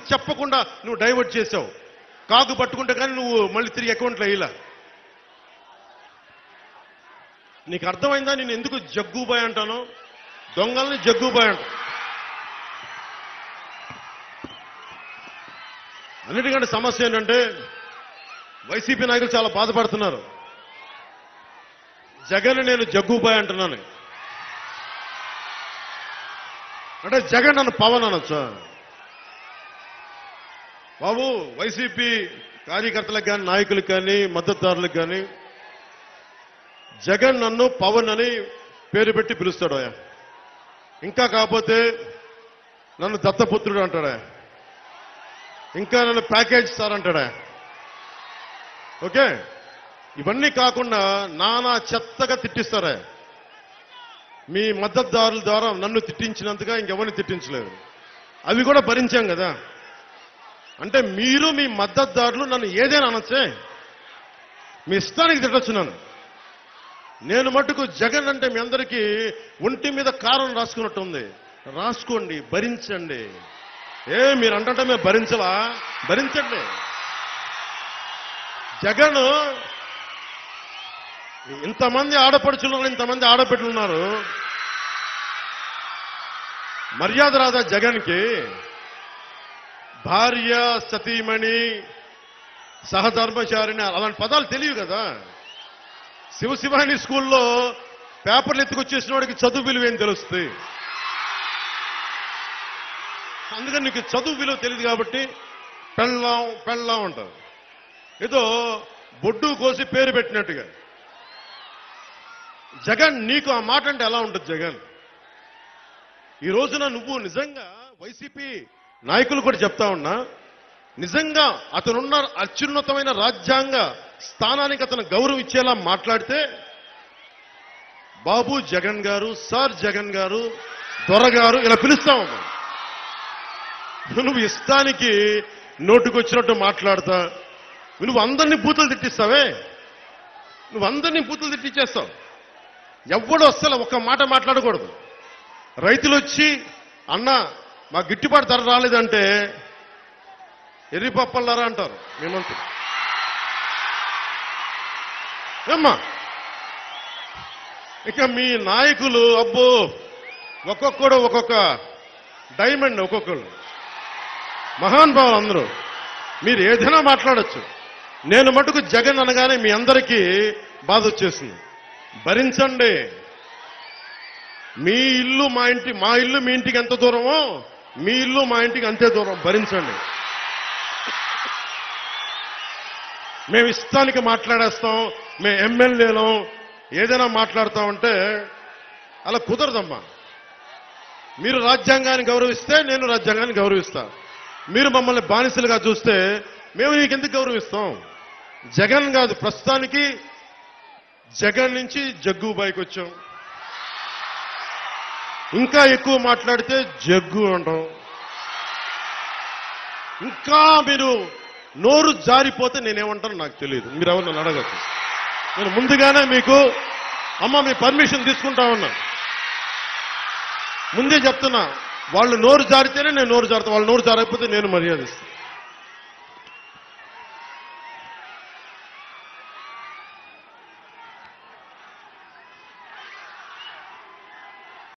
చెప్పకుండా నువ్వు డైవర్ట్ చేసావు కాకు పట్టుకుంటే కానీ నువ్వు మళ్ళీ తిరిగి అకౌంట్లో వేయలా నీకు అర్థమైందా నేను ఎందుకు జగ్గుబాయ్ అంటాను దొంగల్ని జగ్గుబాయ్ అంట అన్నిటికంటే సమస్య ఏంటంటే వైసీపీ నాయకులు చాలా బాధపడుతున్నారు జగన్ నేను జగ్గుబాయ్ అంటున్నాను అంటే జగన్ నన్ను పవన్ అనొచ్చా బాబు వైసీపీ కార్యకర్తలకు కానీ నాయకులకు కానీ మద్దతుదారులకు కానీ జగన్ నన్ను పవన్ అని పేరు పెట్టి పిలుస్తాడు ఆయన ఇంకా కాకపోతే నన్ను దత్తపుత్రుడు అంటాడా ఇంకా నన్ను ప్యాకేజ్ సార్ అంటాడా ఓకే ఇవన్నీ కాకుండా నానా చెత్తగా తిట్టిస్తారా మీ మద్దతుదారుల ద్వారా నన్ను తిట్టించినంతగా ఇంకెవరిని తిట్టించలేదు అవి కూడా భరించాం కదా అంటే మీరు మీ మద్దతుదారులు నన్ను ఏదైనా అనొచ్చే మీ ఇష్టానికి తిట్టొచ్చు నన్ను నేను మటుకు జగన్ అంటే మీ అందరికీ ఒంటి మీద కారం రాసుకున్నట్టు ఉంది రాసుకోండి భరించండి ఏ మీరు అంటే మేము భరించలా భరించండి జగన్ ఇంతమంది ఆడపడుచులు ఉన్నారు, ఇంతమంది ఆడబిడ్డలు ఉన్నారు మర్యాద రాదా జగన్కి భార్య సతీమణి సహధర్మచారిణి అలాంటి పదాలు తెలియవు కదా శివశివాని స్కూల్లో పేపర్లు ఎత్తుకొచ్చేసిన వాడికి చదువు విలువ ఏం తెలుస్తుంది అందుకని నీకు చదువు విలువ తెలియదు కాబట్టి పెళ్ళాం పెళ్ళాం అంటారు ఏదో బొడ్డు కోసి పేరు పెట్టినట్టుగా జగన్ నీకు ఆ మాట అంటే ఎలా ఉంటుంది జగన్ ఈ రోజున నువ్వు నిజంగా వైసీపీ నాయకులు కూడా చెప్తా ఉన్నా నిజంగా అతనున్న అత్యున్నతమైన రాజ్యాంగ స్థానానికి అతను గౌరవం ఇచ్చేలా మాట్లాడితే బాబు జగన్ గారు సార్ జగన్ గారు దొరగారు ఇలా పిలుస్తావు నువ్వు ఇష్టానికి నోటుకొచ్చినట్టు మాట్లాడతా నువ్వు అందరినీ బూతులు తిట్టిస్తావే నువ్వు అందరినీ బూతులు తిట్టించేస్తావు ఎవడు అస్సలు ఒక్క మాట మాట్లాడకూడదు రైతులు వచ్చి అన్న మా గిట్టుబాటు ధర రాలేదంటే ఎర్రి పప్పల్లారా అంటారు మేమంతా ఏమ్మా ఇక మీ నాయకులు అబ్బో ఒక్కొక్కడు ఒక్కొక్క డైమండ్ ఒక్కొక్కరు మహాన్ భావులు అందరూ మీరు ఏదైనా మాట్లాడొచ్చు నేను మటుకు జగన్ అనగానే మీ అందరికీ బాధ వచ్చేసింది భరించండి మీ ఇల్లు మా ఇంటి మా ఇల్లు మీ ఇంటికి ఎంత దూరమో మీ ఇల్లు మా ఇంటికి అంతే దూరం భరించండి మేము ఇష్టానికి మాట్లాడేస్తాం మేము ఎమ్మెల్యేలం ఏదైనా మాట్లాడతామంటే అలా కుదరదమ్మా మీరు రాజ్యాంగాన్ని గౌరవిస్తే నేను రాజ్యాంగాన్ని గౌరవిస్తా మీరు మమ్మల్ని బానిసలుగా చూస్తే మేము నీకెందుకు గౌరవిస్తాం జగన్ కాదు ప్రస్తుతానికి జగన్ నుంచి జగ్గుబాయికి వచ్చాం ఇంకా ఎక్కువ మాట్లాడితే జగ్గు అంటాం ఇంకా మీరు నోరు జారిపోతే నేనేమంటాను నాకు తెలియదు మీరు ఎవరు నన్ను అడగచ్చు నేను ముందుగానే మీకు అమ్మ మీ పర్మిషన్ తీసుకుంటా ఉన్నా ముందే చెప్తున్నా వాళ్ళు నోరు జారితేనే నేను నోరు జారుతా వాళ్ళు నోరు జారకపోతే నేను మర్యాద ఇస్తాను